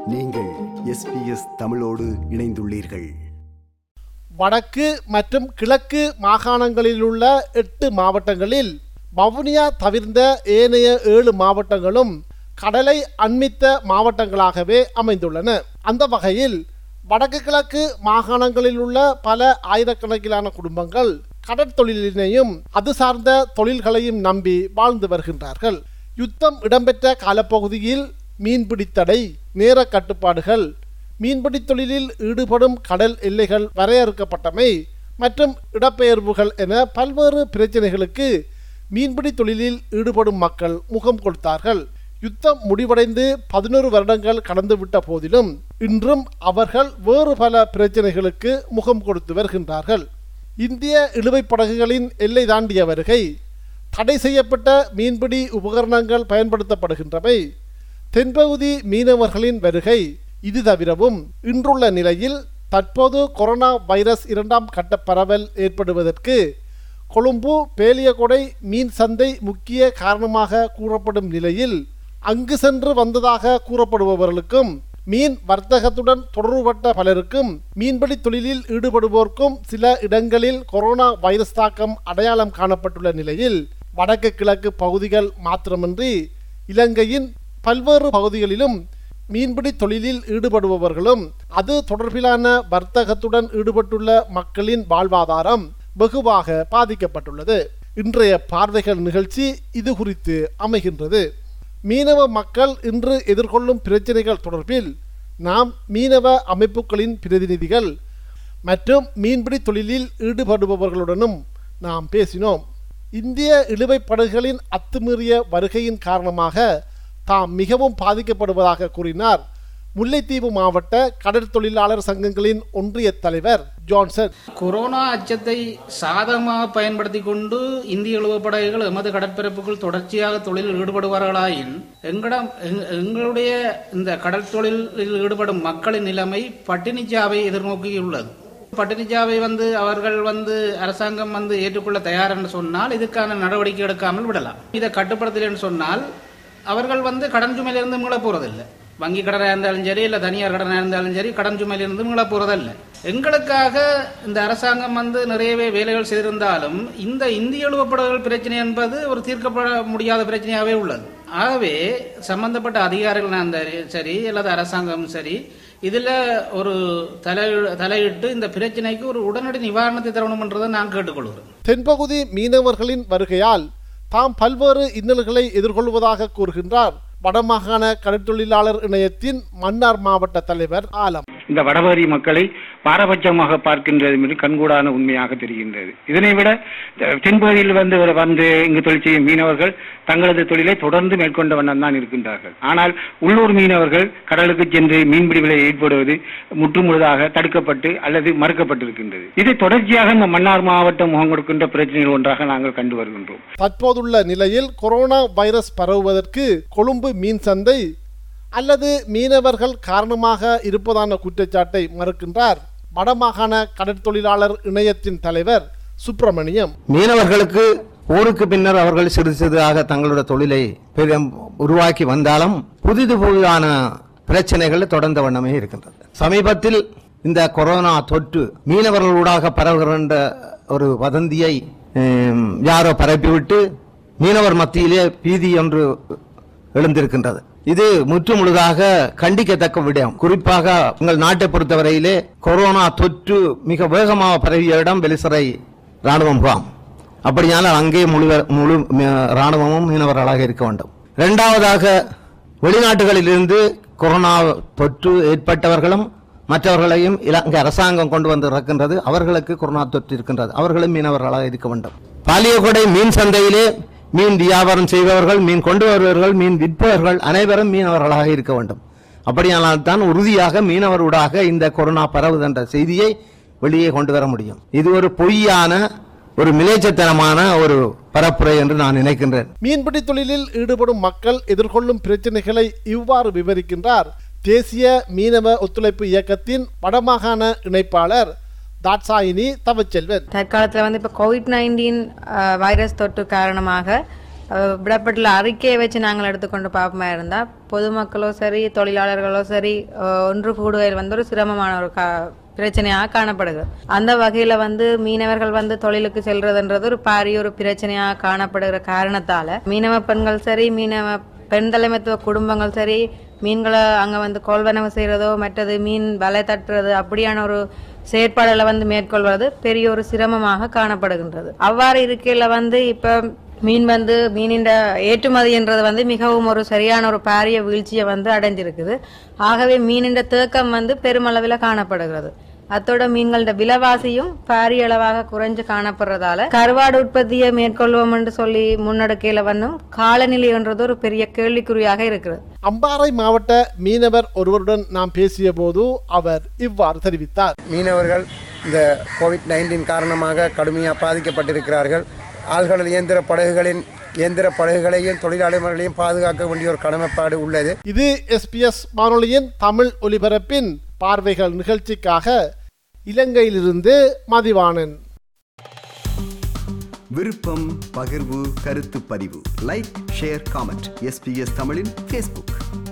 நீங்கள் எஸ்பிஎஸ் தமிழோடு இணைந்துள்ளீர்கள் வடக்கு மற்றும் கிழக்கு மாகாணங்களிலுள்ள எட்டு மாவட்டங்களில் வவுனியா தவிர்ந்த ஏனைய ஏழு மாவட்டங்களும் கடலை அண்மித்த மாவட்டங்களாகவே அமைந்துள்ளன அந்த வகையில் வடக்கு கிழக்கு மாகாணங்களில் உள்ள பல ஆயிரக்கணக்கிலான குடும்பங்கள் கடற்தொழிலினையும் அது சார்ந்த தொழில்களையும் நம்பி வாழ்ந்து வருகின்றார்கள் யுத்தம் இடம்பெற்ற காலப்பகுதியில் மீன்பிடித்தடை நேர கட்டுப்பாடுகள் மீன்பிடி தொழிலில் ஈடுபடும் கடல் எல்லைகள் வரையறுக்கப்பட்டமை மற்றும் இடப்பெயர்வுகள் என பல்வேறு பிரச்சனைகளுக்கு மீன்பிடி தொழிலில் ஈடுபடும் மக்கள் முகம் கொடுத்தார்கள் யுத்தம் முடிவடைந்து பதினோரு வருடங்கள் கடந்துவிட்ட போதிலும் இன்றும் அவர்கள் வேறு பல பிரச்சனைகளுக்கு முகம் கொடுத்து வருகின்றார்கள் இந்திய இழுவைப் படகுகளின் எல்லை தாண்டிய வருகை தடை செய்யப்பட்ட மீன்பிடி உபகரணங்கள் பயன்படுத்தப்படுகின்றவை தென்பகுதி மீனவர்களின் வருகை இது தவிரவும் இன்றுள்ள நிலையில் தற்போது கொரோனா வைரஸ் இரண்டாம் கட்ட பரவல் ஏற்படுவதற்கு கொழும்பு பேலியகொடை மீன் சந்தை முக்கிய காரணமாக கூறப்படும் நிலையில் அங்கு சென்று வந்ததாக கூறப்படுபவர்களுக்கும் மீன் வர்த்தகத்துடன் தொடர்புபட்ட பலருக்கும் மீன்பிடி தொழிலில் ஈடுபடுவோர்க்கும் சில இடங்களில் கொரோனா வைரஸ் தாக்கம் அடையாளம் காணப்பட்டுள்ள நிலையில் வடக்கு கிழக்கு பகுதிகள் மாத்திரமின்றி இலங்கையின் பல்வேறு பகுதிகளிலும் மீன்பிடி தொழிலில் ஈடுபடுபவர்களும் அது தொடர்பிலான வர்த்தகத்துடன் ஈடுபட்டுள்ள மக்களின் வாழ்வாதாரம் வெகுவாக பாதிக்கப்பட்டுள்ளது இன்றைய பார்வைகள் நிகழ்ச்சி இது குறித்து அமைகின்றது மீனவ மக்கள் இன்று எதிர்கொள்ளும் பிரச்சனைகள் தொடர்பில் நாம் மீனவ அமைப்புகளின் பிரதிநிதிகள் மற்றும் மீன்பிடி தொழிலில் ஈடுபடுபவர்களுடனும் நாம் பேசினோம் இந்திய இழுவைப் படகுகளின் அத்துமீறிய வருகையின் காரணமாக தாம் மிகவும் பாதிக்கப்படுவதாக கூறினார் முல்லைத்தீவு மாவட்ட கடற்தொழிலாளர் சங்கங்களின் ஒன்றிய தலைவர் ஜான்சன் கொரோனா அச்சத்தை சாதகமாக பயன்படுத்தி கொண்டு இந்திய இழுவப்படகுகள் எமது கடற்பரப்புக்குள் தொடர்ச்சியாக தொழிலில் ஈடுபடுவார்களாயின் எங்களிடம் எங்க- எங்களுடைய இந்த கடல் தொழிலில் ஈடுபடும் மக்களின் நிலைமை பட்டினிச்சாவை எதிர்நோக்கியுள்ளது பட்டினிச்சாவை வந்து அவர்கள் வந்து அரசாங்கம் வந்து ஏற்றுக்கொள்ள தயார் என்று சொன்னால் இதுக்கான நடவடிக்கை எடுக்காமல் விடலாம் இதை கட்டுப்படுத்தல என்று சொன்னால் அவர்கள் வந்து கடன் சுமையிலிருந்து மீள போறதில்லை வங்கி கடனாக இருந்தாலும் சரி இல்லை தனியார் கடனாக இருந்தாலும் சரி கடன் சுமையிலிருந்து மீள போறதில்லை எங்களுக்காக இந்த அரசாங்கம் வந்து நிறையவே வேலைகள் செய்திருந்தாலும் இந்த இந்திய எழுவப்படங்கள் பிரச்சனை என்பது ஒரு தீர்க்கப்பட முடியாத பிரச்சனையாகவே உள்ளது ஆகவே சம்பந்தப்பட்ட அதிகாரிகள் இருந்தாலும் சரி அல்லது அரசாங்கம் சரி இதுல ஒரு தலை தலையிட்டு இந்த பிரச்சனைக்கு ஒரு உடனடி நிவாரணத்தை தரணும்ன்றதை நான் கேட்டுக்கொள்கிறேன் தென்பகுதி மீனவர்களின் வருகையால் தாம் பல்வேறு இன்னல்களை எதிர்கொள்வதாக கூறுகின்றார் வடமாகாண கடற்தொழிலாளர் இணையத்தின் மன்னார் மாவட்ட தலைவர் ஆலம் இந்த வடபகுதி மக்களை பாரபட்சமாக பார்க்கின்றது என்பது கண்கூடான உண்மையாக தெரிகின்றது இதனை விட அஹ், தென்பகுதியில் வந்து வந்து இங்கு தொழில் செய்யும் மீனவர்கள் தங்களது தொழிலை தொடர்ந்து மேற்கொண்ட வண்ணம் தான் இருக்கின்றார்கள் ஆனால் உள்ளூர் மீனவர்கள் கடலுக்கு சென்று மீன்பிடிகளை ஈடுபடுவது முற்றுமுழுதாக தடுக்கப்பட்டு அல்லது மறுக்கப்பட்டிருக்கின்றது இது தொடர்ச்சியாக இந்த மன்னார் மாவட்டம் முகம் கொடுக்கின்ற பிரச்சனைகள் ஒன்றாக நாங்கள் கண்டு வருகின்றோம் தற்போதுள்ள நிலையில் கொரோனா வைரஸ் பரவுவதற்கு கொழும்பு மீன் சந்தை அல்லது மீனவர்கள் காரணமாக இருப்பதான குற்றச்சாட்டை மறுக்கின்றார் வடமாகாண கடற்தொழிலாளர் இணையத்தின் தலைவர் சுப்பிரமணியம் மீனவர்களுக்கு போருக்கு பின்னர் அவர்கள் சிறு சிறிதாக தங்களுடைய தொழிலை பெரிதும் உருவாக்கி வந்தாலும் புதிது புதிதான பிரச்சனைகள் தொடர்ந்த வண்ணமே இருக்கின்றது சமீபத்தில் இந்த கொரோனா தொற்று மீனவர்களூடாக பரவுகின்ற ஒரு வதந்தியை ஹம், யாரோ பரப்பிவிட்டு மீனவர் மத்தியிலே பீதி ஒன்று எழுந்திருக்கின்றது இது முற்று முழுதாக கண்டிக்கத்தக்க விடயம் குறிப்பாக உங்கள் நாட்டை பொறுத்தவரையிலே கொரோனா தொற்று மிக வேகமாக பரவிய இடம் வெளிசரை ராணுவ முகாம் அப்படியானால் அங்கே முழு முழு ம- ராணுவமும் மீனவர்களாக இருக்க வேண்டும் இரண்டாவதாக வெளிநாட்டுகளிலிருந்து கொரோனா தொற்று ஏற்பட்டவர்களும் மற்றவர்களையும் இலங்கை அரசாங்கம் கொண்டு வந்து இறக்கின்றது அவர்களுக்கு கொரோனா தொற்று இருக்கின்றது அவர்களும் மீனவர்களாக இருக்க வேண்டும் பாலியகொடை மீன் சந்தையிலே மீன் வியாபாரம் செய்பவர்கள் மீன் கொண்டு வருபவர்கள் மீன் விற்பவர்கள் அனைவரும் மீனவர்களாக இருக்க வேண்டும் அப்படியானால் தான் உறுதியாக மீனவர்களாக இந்த கொரோனா பரவுது என்ற செய்தியை வெளியே கொண்டு வர முடியும் இது ஒரு பொய்யான ஒரு மிலேச்சத்தனமான ஒரு பரப்புரை என்று நான் நினைக்கின்றேன் மீன்பிடி தொழிலில் ஈடுபடும் மக்கள் எதிர்கொள்ளும் பிரச்சனைகளை இவ்வாறு விவரிக்கின்றார் தேசிய மீனவ ஒத்துழைப்பு இயக்கத்தின் வடமாகாண இணைப்பாளர் தாட்சாயினி தவச்செல்வன் தற்காலத்தில் வந்து இப்போ கோவிட் நைன்டீன் வைரஸ் தொற்று காரணமாக அஹ், விடப்பட்டுள்ள அறிக்கையை வச்சு நாங்கள் எடுத்துக்கொண்டு பார்ப்போமா இருந்தா பொதுமக்களோ சரி தொழிலாளர்களோ சரி அஹ், ஒன்று கூடுகையில் வந்து ஒரு சிரமமான ஒரு கா பிரச்சனையாக காணப்படுகிறது அந்த வகையில வந்து மீனவர்கள் வந்து தொழிலுக்கு செல்றதுன்றது ஒரு பாரிய ஒரு பிரச்சனையாக காணப்படுகிற காரணத்தால மீனவ பெண்கள் சரி மீனவ பெண் தலைமைத்துவ குடும்பங்கள் சரி மீன்களை அங்க வந்து கொள்வனவு செய்யறதோ மற்றது மீன் வலை தட்டுறது அப்படியான ஒரு செயற்பாடுகளை வந்து மேற்கொள்வது பெரிய ஒரு சிரமமாக காணப்படுகின்றது அவ்வாறு இருக்கையில வந்து இப்ப மீன் வந்து மீனின் ஏற்றுமதின்றது வந்து மிகவும் ஒரு சரியான ஒரு பாரிய வீழ்ச்சியை வந்து அடைஞ்சிருக்குது ஆகவே மீனின் தேக்கம் வந்து பெருமளவில் காணப்படுகிறது அத்தோட மீன்களோட விலைவாசியும் பாரிய அளவாக குறைஞ்சு காணப்படுறதால கருவாடு உற்பத்தியை மேற்கொள்வோம் என்று சொல்லி முன்னெடுக்கையில வந்தும் காலநிலைன்றது ஒரு பெரிய கேள்விக்குறியாக இருக்கிறது அம்பாறை மாவட்ட மீனவர் ஒருவருடன் நாம் பேசிய போது அவர் இவ்வாறு தெரிவித்தார் மீனவர்கள் இந்த கோவிட் நைன்டீன் காரணமாக கடுமையாக பாதிக்கப்பட்டிருக்கிறார்கள் ஆழ்கடல் இயந்திர படகுகளின் இயந்திர படகுகளையும் தொழிலாளர்களையும் பாதுகாக்க வேண்டிய ஒரு கடமைப்பாடு உள்ளது இது எஸ்பிஎஸ் வானொலியின் தமிழ் ஒலிபரப்பின் பார்வைகள் நிகழ்ச்சிக்காக இலங்கையிலிருந்து மதிவாணன் விருப்பம் பகிர்வு கருத்து பதிவு லைக் ஷேர் காமெண்ட் எஸ்பிஎஸ் தமிழின் ஃபேஸ்புக்